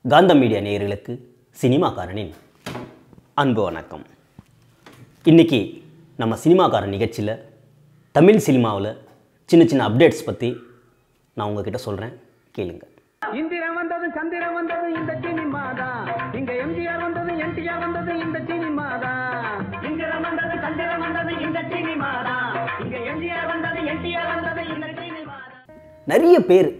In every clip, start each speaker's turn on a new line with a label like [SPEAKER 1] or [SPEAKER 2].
[SPEAKER 1] காந்தம் மீடியா நேயர்களுக்கு சினிமாக்காரனின் அன்பு வணக்கம் இன்றைக்கி நம்ம சினிமாக்காரன் நிகழ்ச்சியில் தமிழ் சினிமாவில் சின்ன சின்ன அப்டேட்ஸ் பற்றி நான் உங்ககிட்ட சொல்கிறேன் கேளுங்க
[SPEAKER 2] இந்திரன் வந்தது சந்திரன் வந்தது இந்த சினிமா தான் இங்க எம்ஜிஆர் வந்தது என்டிஆர் வந்தது இந்த சினிமா தான் இந்திரன் வந்தது சந்திரன் வந்தது இந்த சினிமா தான் இங்க எம்ஜிஆர் வந்தது என்டிஆர் வந்தது இந்த சினிமா
[SPEAKER 1] நிறைய பேர்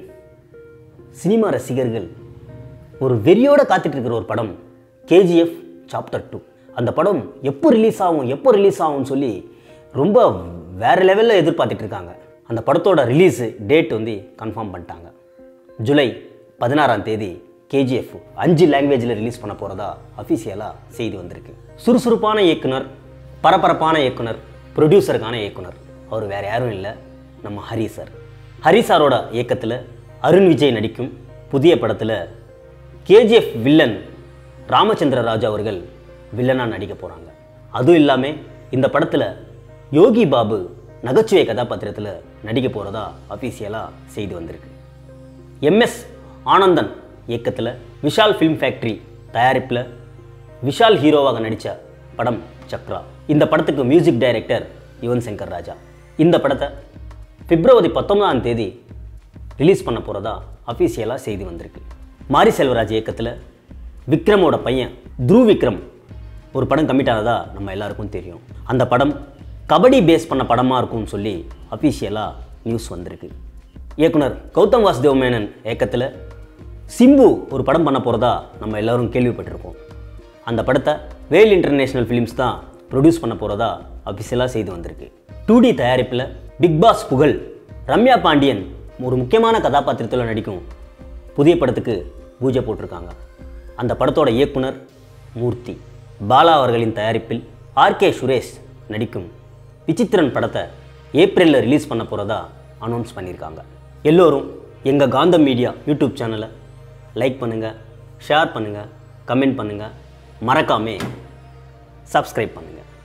[SPEAKER 1] சினிமா ரசிகர்கள் ஒரு வெறியோட காத்துட்டு இருக்கிற ஒரு படம் கேஜிஎஃப் சாப்டர் டூ அந்த படம் எப்போ ரிலீஸ் ஆகும் எப்போ ரிலீஸ் ஆகும்னு சொல்லி ரொம்ப வேறு லெவலில் எதிர்பார்த்துட்டு இருக்காங்க அந்த படத்தோட ரிலீஸு டேட் வந்து கன்ஃபார்ம் பண்ணிட்டாங்க ஜூலை பதினாறாம் தேதி கேஜிஎஃப் அஞ்சு லாங்குவேஜில் ரிலீஸ் பண்ண போகிறதா அஃபிஷியலாக செய்தி வந்திருக்கு சுறுசுறுப்பான இயக்குனர் பரபரப்பான இயக்குனர் ப்ரொடியூசருக்கான இயக்குனர் அவர் வேறு யாரும் இல்லை நம்ம ஹரி சார் ஹரி சாரோட இயக்கத்தில் அருண் விஜய் நடிக்கும் புதிய படத்தில் கேஜிஎஃப் வில்லன் ராமச்சந்திர ராஜா அவர்கள் வில்லனாக நடிக்க போகிறாங்க அதுவும் இல்லாமல் இந்த படத்தில் யோகி பாபு நகைச்சுவை கதாபாத்திரத்தில் நடிக்க போகிறதா அஃபீஷியலாக செய்தி வந்திருக்கு எம்எஸ் ஆனந்தன் இயக்கத்தில் விஷால் ஃபிலிம் ஃபேக்ட்ரி தயாரிப்பில் விஷால் ஹீரோவாக நடித்த படம் சக்ரா இந்த படத்துக்கு மியூசிக் டைரக்டர் யுவன் சங்கர் ராஜா இந்த படத்தை பிப்ரவரி பத்தொன்பதாம் தேதி ரிலீஸ் பண்ண போகிறதா அஃபீஷியலாக செய்தி வந்திருக்கு மாரி செல்வராஜ் இயக்கத்தில் விக்ரமோட பையன் த்ரூ விக்ரம் ஒரு படம் கமிட் ஆனதா நம்ம எல்லாருக்கும் தெரியும் அந்த படம் கபடி பேஸ் பண்ண படமாக இருக்கும்னு சொல்லி அஃபீஷியலாக நியூஸ் வந்திருக்கு இயக்குனர் கௌதம் வாசுதேவ் மேனன் இயக்கத்தில் சிம்பு ஒரு படம் பண்ண போகிறதா நம்ம எல்லாரும் கேள்விப்பட்டிருக்கோம் அந்த படத்தை வேல் இன்டர்நேஷ்னல் ஃபிலிம்ஸ் தான் ப்ரொடியூஸ் பண்ண போகிறதா அஃபிஷியலாக செய்து வந்திருக்கு டூ டி தயாரிப்பில் பிக் பாஸ் புகழ் ரம்யா பாண்டியன் ஒரு முக்கியமான கதாபாத்திரத்தில் நடிக்கும் புதிய படத்துக்கு பூஜை போட்டிருக்காங்க அந்த படத்தோட இயக்குனர் மூர்த்தி பாலா அவர்களின் தயாரிப்பில் ஆர்கே சுரேஷ் நடிக்கும் விசித்திரன் படத்தை ஏப்ரலில் ரிலீஸ் பண்ண போகிறதா அனௌன்ஸ் பண்ணியிருக்காங்க எல்லோரும் எங்கள் காந்தம் மீடியா யூடியூப் சேனலை லைக் பண்ணுங்கள் ஷேர் பண்ணுங்கள் கமெண்ட் பண்ணுங்கள் மறக்காமே சப்ஸ்கிரைப் பண்ணுங்கள்